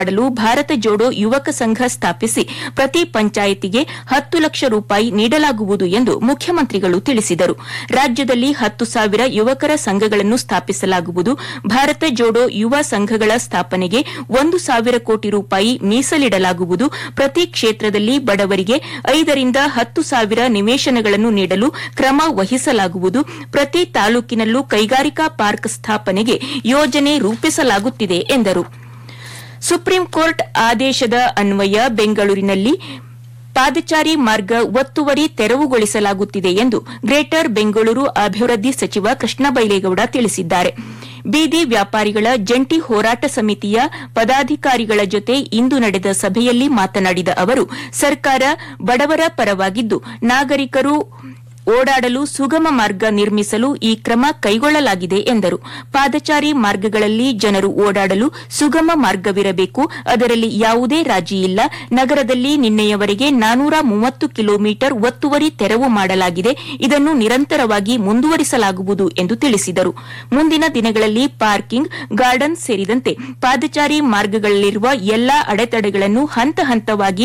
ಮಾಡಲು ಭಾರತ ಜೋಡೋ ಯುವಕ ಸಂಘ ಸ್ಥಾಪಿಸಿ ಪ್ರತಿ ಪಂಚಾಯಿತಿಗೆ ಹತ್ತು ಲಕ್ಷ ರೂಪಾಯಿ ನೀಡಲಾಗುವುದು ಎಂದು ಮುಖ್ಯಮಂತ್ರಿಗಳು ತಿಳಿಸಿದರು ರಾಜ್ಯದಲ್ಲಿ ಹತ್ತು ಸಾವಿರ ಯುವಕರ ಸಂಘಗಳನ್ನು ಸ್ಥಾಪಿಸಲಾಗುವುದು ಭಾರತ ಜೋಡೋ ಯುವ ಸಂಘಗಳ ಸ್ಥಾಪನೆಗೆ ಒಂದು ಸಾವಿರ ಕೋಟಿ ರೂಪಾಯಿ ಮೀಸಲಿಡಲಾಗುವುದು ಪ್ರತಿ ಕ್ಷೇತ್ರದಲ್ಲಿ ಬಡವರಿಗೆ ಐದರಿಂದ ಹತ್ತು ಸಾವಿರ ನಿವೇಶನಗಳನ್ನು ನೀಡಲು ಕ್ರಮ ವಹಿಸಲಾಗುವುದು ಪ್ರತಿ ತಾಲೂಕಿನಲ್ಲೂ ಕೈಗಾರಿಕಾ ಪಾರ್ಕ್ ಸ್ಥಾಪನೆಗೆ ಯೋಜನೆ ರೂಪಿಸಲಾಗುತ್ತಿದೆ ಎಂದರು ಸುಪ್ರೀಂ ಕೋರ್ಟ್ ಆದೇಶದ ಅನ್ವಯ ಬೆಂಗಳೂರಿನಲ್ಲಿ ಪಾದಚಾರಿ ಮಾರ್ಗ ಒತ್ತುವರಿ ತೆರವುಗೊಳಿಸಲಾಗುತ್ತಿದೆ ಎಂದು ಗ್ರೇಟರ್ ಬೆಂಗಳೂರು ಅಭಿವೃದ್ಧಿ ಸಚಿವ ಕೃಷ್ಣ ಬೈಲೇಗೌಡ ತಿಳಿಸಿದ್ದಾರೆ ಬೀದಿ ವ್ಯಾಪಾರಿಗಳ ಜಂಟಿ ಹೋರಾಟ ಸಮಿತಿಯ ಪದಾಧಿಕಾರಿಗಳ ಜೊತೆ ಇಂದು ನಡೆದ ಸಭೆಯಲ್ಲಿ ಮಾತನಾಡಿದ ಅವರು ಸರ್ಕಾರ ಬಡವರ ಪರವಾಗಿದ್ದು ನಾಗರಿಕರು ಓಡಾಡಲು ಸುಗಮ ಮಾರ್ಗ ನಿರ್ಮಿಸಲು ಈ ಕ್ರಮ ಕೈಗೊಳ್ಳಲಾಗಿದೆ ಎಂದರು ಪಾದಚಾರಿ ಮಾರ್ಗಗಳಲ್ಲಿ ಜನರು ಓಡಾಡಲು ಸುಗಮ ಮಾರ್ಗವಿರಬೇಕು ಅದರಲ್ಲಿ ಯಾವುದೇ ರಾಜಿ ಇಲ್ಲ ನಗರದಲ್ಲಿ ನಿನ್ನೆಯವರೆಗೆ ನಾನೂರ ಮೂವತ್ತು ಕಿಲೋಮೀಟರ್ ಒತ್ತುವರಿ ತೆರವು ಮಾಡಲಾಗಿದೆ ಇದನ್ನು ನಿರಂತರವಾಗಿ ಮುಂದುವರಿಸಲಾಗುವುದು ಎಂದು ತಿಳಿಸಿದರು ಮುಂದಿನ ದಿನಗಳಲ್ಲಿ ಪಾರ್ಕಿಂಗ್ ಗಾರ್ಡನ್ ಸೇರಿದಂತೆ ಪಾದಚಾರಿ ಮಾರ್ಗಗಳಲ್ಲಿರುವ ಎಲ್ಲಾ ಅಡೆತಡೆಗಳನ್ನು ಹಂತ ಹಂತವಾಗಿ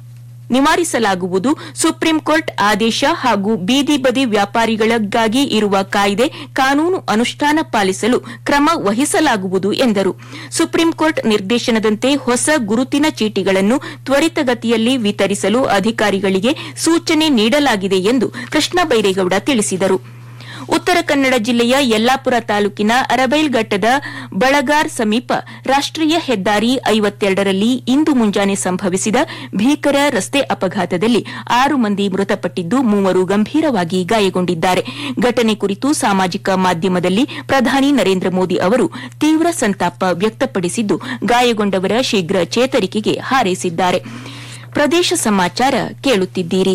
ನಿವಾರಿಸಲಾಗುವುದು ಸುಪ್ರೀಂ ಕೋರ್ಟ್ ಆದೇಶ ಹಾಗೂ ಬೀದಿ ಬದಿ ವ್ಯಾಪಾರಿಗಳಿಗಾಗಿ ಇರುವ ಕಾಯ್ದೆ ಕಾನೂನು ಅನುಷ್ಠಾನ ಪಾಲಿಸಲು ಕ್ರಮ ವಹಿಸಲಾಗುವುದು ಎಂದರು ಸುಪ್ರೀಂ ಕೋರ್ಟ್ ನಿರ್ದೇಶನದಂತೆ ಹೊಸ ಗುರುತಿನ ಚೀಟಿಗಳನ್ನು ತ್ವರಿತಗತಿಯಲ್ಲಿ ವಿತರಿಸಲು ಅಧಿಕಾರಿಗಳಿಗೆ ಸೂಚನೆ ನೀಡಲಾಗಿದೆ ಎಂದು ಕೃಷ್ಣ ಬೈರೇಗೌಡ ತಿಳಿಸಿದರು ಉತ್ತರ ಕನ್ನಡ ಜಿಲ್ಲೆಯ ಯಲ್ಲಾಪುರ ತಾಲೂಕಿನ ಅರಬೈಲ್ಘಟ್ಟದ ಬಳಗಾರ್ ಸಮೀಪ ರಾಷ್ಟೀಯ ಹೆದ್ದಾರಿ ಐವತ್ತೆರಡರಲ್ಲಿ ಇಂದು ಮುಂಜಾನೆ ಸಂಭವಿಸಿದ ಭೀಕರ ರಸ್ತೆ ಅಪಘಾತದಲ್ಲಿ ಆರು ಮಂದಿ ಮೃತಪಟ್ಟಿದ್ದು ಮೂವರು ಗಂಭೀರವಾಗಿ ಗಾಯಗೊಂಡಿದ್ದಾರೆ ಘಟನೆ ಕುರಿತು ಸಾಮಾಜಿಕ ಮಾಧ್ಯಮದಲ್ಲಿ ಪ್ರಧಾನಿ ನರೇಂದ್ರ ಮೋದಿ ಅವರು ತೀವ್ರ ಸಂತಾಪ ವ್ಯಕ್ತಪಡಿಸಿದ್ದು ಗಾಯಗೊಂಡವರ ಶೀಘ್ರ ಚೇತರಿಕೆಗೆ ಹಾರೈಸಿದ್ದಾರೆ ಪ್ರದೇಶ ಸಮಾಚಾರ ಕೇಳುತ್ತಿದ್ದೀರಿ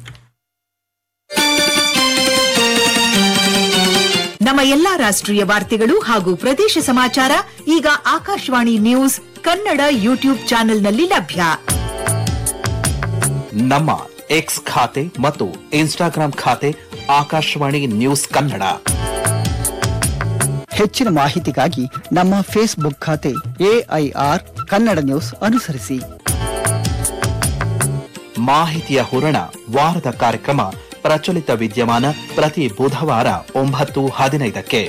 ನಮ್ಮ ಎಲ್ಲಾ ರಾಷ್ಟ್ರೀಯ ವಾರ್ತೆಗಳು ಹಾಗೂ ಪ್ರದೇಶ ಸಮಾಚಾರ ಈಗ ಆಕಾಶವಾಣಿ ನ್ಯೂಸ್ ಕನ್ನಡ ಯೂಟ್ಯೂಬ್ ಚಾನೆಲ್ನಲ್ಲಿ ಲಭ್ಯ ನಮ್ಮ ಎಕ್ಸ್ ಖಾತೆ ಮತ್ತು ಇನ್ಸ್ಟಾಗ್ರಾಂ ಖಾತೆ ಆಕಾಶವಾಣಿ ನ್ಯೂಸ್ ಕನ್ನಡ ಹೆಚ್ಚಿನ ಮಾಹಿತಿಗಾಗಿ ನಮ್ಮ ಫೇಸ್ಬುಕ್ ಖಾತೆ ಎಐಆರ್ ಕನ್ನಡ ನ್ಯೂಸ್ ಅನುಸರಿಸಿ ಮಾಹಿತಿಯ ಹೂರಣ ವಾರದ ಕಾರ್ಯಕ್ರಮ ಪ್ರಚಲಿತ ವಿದ್ಯಮಾನ ಪ್ರತಿ ಬುಧವಾರ ಒಂಬತ್ತು ಹದಿನೈದಕ್ಕೆ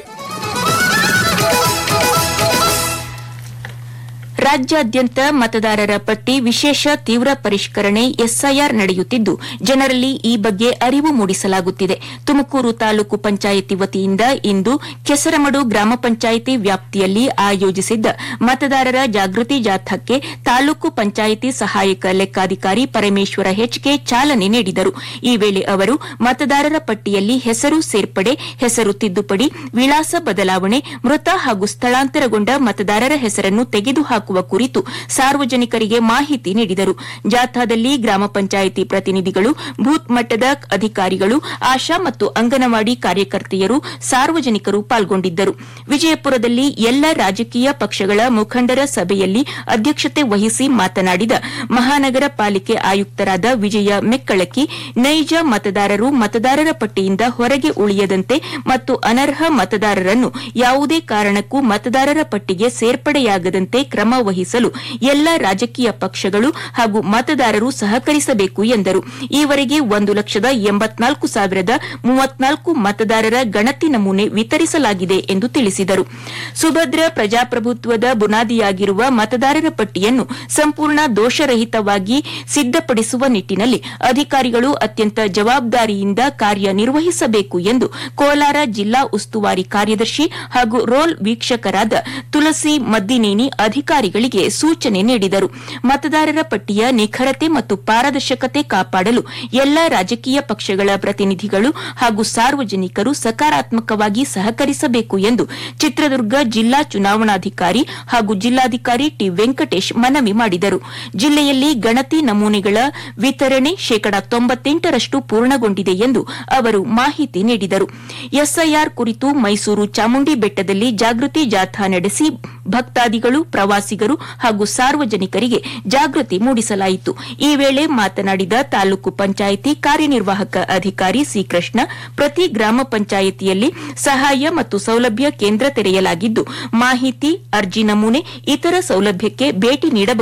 ರಾಜ್ಯಾದ್ಯಂತ ಮತದಾರರ ಪಟ್ಟಿ ವಿಶೇಷ ತೀವ್ರ ಪರಿಷ್ಕರಣೆ ಎಸ್ಐಆರ್ ನಡೆಯುತ್ತಿದ್ದು ಜನರಲ್ಲಿ ಈ ಬಗ್ಗೆ ಅರಿವು ಮೂಡಿಸಲಾಗುತ್ತಿದೆ ತುಮಕೂರು ತಾಲೂಕು ಪಂಚಾಯಿತಿ ವತಿಯಿಂದ ಇಂದು ಕೆಸರಮಡು ಗ್ರಾಮ ಪಂಚಾಯಿತಿ ವ್ಯಾಪ್ತಿಯಲ್ಲಿ ಆಯೋಜಿಸಿದ್ದ ಮತದಾರರ ಜಾಗೃತಿ ಜಾಥಾಕ್ಕೆ ತಾಲೂಕು ಪಂಚಾಯಿತಿ ಸಹಾಯಕ ಲೆಕ್ಕಾಧಿಕಾರಿ ಪರಮೇಶ್ವರ ಹೆಚ್ಕೆ ಚಾಲನೆ ನೀಡಿದರು ಈ ವೇಳೆ ಅವರು ಮತದಾರರ ಪಟ್ಟಿಯಲ್ಲಿ ಹೆಸರು ಸೇರ್ಪಡೆ ಹೆಸರು ತಿದ್ದುಪಡಿ ವಿಳಾಸ ಬದಲಾವಣೆ ಮೃತ ಹಾಗೂ ಸ್ಥಳಾಂತರಗೊಂಡ ಮತದಾರರ ಹೆಸರನ್ನು ತೆಗೆದುಹಾಕುವ ಕುರಿತು ಸಾರ್ವಜನಿಕರಿಗೆ ಮಾಹಿತಿ ನೀಡಿದರು ಜಾಥಾದಲ್ಲಿ ಗ್ರಾಮ ಪಂಚಾಯಿತಿ ಪ್ರತಿನಿಧಿಗಳು ಬೂತ್ ಮಟ್ಟದ ಅಧಿಕಾರಿಗಳು ಆಶಾ ಮತ್ತು ಅಂಗನವಾಡಿ ಕಾರ್ಯಕರ್ತೆಯರು ಸಾರ್ವಜನಿಕರು ಪಾಲ್ಗೊಂಡಿದ್ದರು ವಿಜಯಪುರದಲ್ಲಿ ಎಲ್ಲ ರಾಜಕೀಯ ಪಕ್ಷಗಳ ಮುಖಂಡರ ಸಭೆಯಲ್ಲಿ ಅಧ್ಯಕ್ಷತೆ ವಹಿಸಿ ಮಾತನಾಡಿದ ಮಹಾನಗರ ಪಾಲಿಕೆ ಆಯುಕ್ತರಾದ ವಿಜಯ ಮೆಕ್ಕಳಕ್ಕಿ ನೈಜ ಮತದಾರರು ಮತದಾರರ ಪಟ್ಟಿಯಿಂದ ಹೊರಗೆ ಉಳಿಯದಂತೆ ಮತ್ತು ಅನರ್ಹ ಮತದಾರರನ್ನು ಯಾವುದೇ ಕಾರಣಕ್ಕೂ ಮತದಾರರ ಪಟ್ಟಿಗೆ ಸೇರ್ಪಡೆಯಾಗದಂತೆ ಕ್ರಮ ವಹಿಸಲು ಎಲ್ಲ ರಾಜಕೀಯ ಪಕ್ಷಗಳು ಹಾಗೂ ಮತದಾರರು ಸಹಕರಿಸಬೇಕು ಎಂದರು ಈವರೆಗೆ ಒಂದು ಲಕ್ಷದ ಎಂಬತ್ನಾಲ್ಕು ಸಾವಿರದ ಮೂವತ್ನಾಲ್ಕು ಮತದಾರರ ಗಣತಿ ನಮೂನೆ ವಿತರಿಸಲಾಗಿದೆ ಎಂದು ತಿಳಿಸಿದರು ಸುಭದ್ರ ಪ್ರಜಾಪ್ರಭುತ್ವದ ಬುನಾದಿಯಾಗಿರುವ ಮತದಾರರ ಪಟ್ಟಿಯನ್ನು ಸಂಪೂರ್ಣ ದೋಷರಹಿತವಾಗಿ ಸಿದ್ದಪಡಿಸುವ ನಿಟ್ಟಿನಲ್ಲಿ ಅಧಿಕಾರಿಗಳು ಅತ್ಯಂತ ಜವಾಬ್ದಾರಿಯಿಂದ ಕಾರ್ಯನಿರ್ವಹಿಸಬೇಕು ಎಂದು ಕೋಲಾರ ಜಿಲ್ಲಾ ಉಸ್ತುವಾರಿ ಕಾರ್ಯದರ್ಶಿ ಹಾಗೂ ರೋಲ್ ವೀಕ್ಷಕರಾದ ತುಳಸಿ ಮದ್ದಿನೇನಿ ಅಧಿಕಾರಿಗಳಿಗೆ ಸೂಚನೆ ನೀಡಿದರು ಮತದಾರರ ಪಟ್ಟಿಯ ನಿಖರತೆ ಮತ್ತು ಪಾರದರ್ಶಕತೆ ಕಾಪಾಡಲು ಎಲ್ಲ ರಾಜಕೀಯ ಪಕ್ಷಗಳ ಪ್ರತಿನಿಧಿಗಳು ಹಾಗೂ ಸಾರ್ವಜನಿಕರು ಸಕಾರಾತ್ಮಕವಾಗಿ ಸಹಕರಿಸಬೇಕು ಎಂದು ಚಿತ್ರದುರ್ಗ ಜಿಲ್ಲಾ ಚುನಾವಣಾಧಿಕಾರಿ ಹಾಗೂ ಜಿಲ್ಲಾಧಿಕಾರಿ ಟಿ ವೆಂಕಟೇಶ್ ಮನವಿ ಮಾಡಿದರು ಜಿಲ್ಲೆಯಲ್ಲಿ ಗಣತಿ ನಮೂನೆಗಳ ವಿತರಣೆ ಶೇಕಡಾ ತೊಂಬತ್ತೆಂಟರಷ್ಟು ಪೂರ್ಣಗೊಂಡಿದೆ ಎಂದು ಅವರು ಮಾಹಿತಿ ನೀಡಿದರು ಎಸ್ಐಆರ್ ಕುರಿತು ಮೈಸೂರು ಚಾಮುಂಡಿ ಬೆಟ್ಟದಲ್ಲಿ ಜಾಗೃತಿ ಜಾಥಾ ನಡೆಸಿ ಭಕ್ತಾದಿಗಳು ಪ್ರವಾಸಿಗರು ನಾಗರಿಕರು ಹಾಗೂ ಸಾರ್ವಜನಿಕರಿಗೆ ಜಾಗೃತಿ ಮೂಡಿಸಲಾಯಿತು ಈ ವೇಳೆ ಮಾತನಾಡಿದ ತಾಲೂಕು ಪಂಚಾಯಿತಿ ಕಾರ್ಯನಿರ್ವಾಹಕ ಅಧಿಕಾರಿ ಸಿಕೃಷ್ಣ ಪ್ರತಿ ಗ್ರಾಮ ಪಂಚಾಯಿತಿಯಲ್ಲಿ ಸಹಾಯ ಮತ್ತು ಸೌಲಭ್ಯ ಕೇಂದ್ರ ತೆರೆಯಲಾಗಿದ್ದು ಮಾಹಿತಿ ಅರ್ಜಿ ನಮೂನೆ ಇತರ ಸೌಲಭ್ಯಕ್ಕೆ ಭೇಟಿ ನೀಡಬಹುದು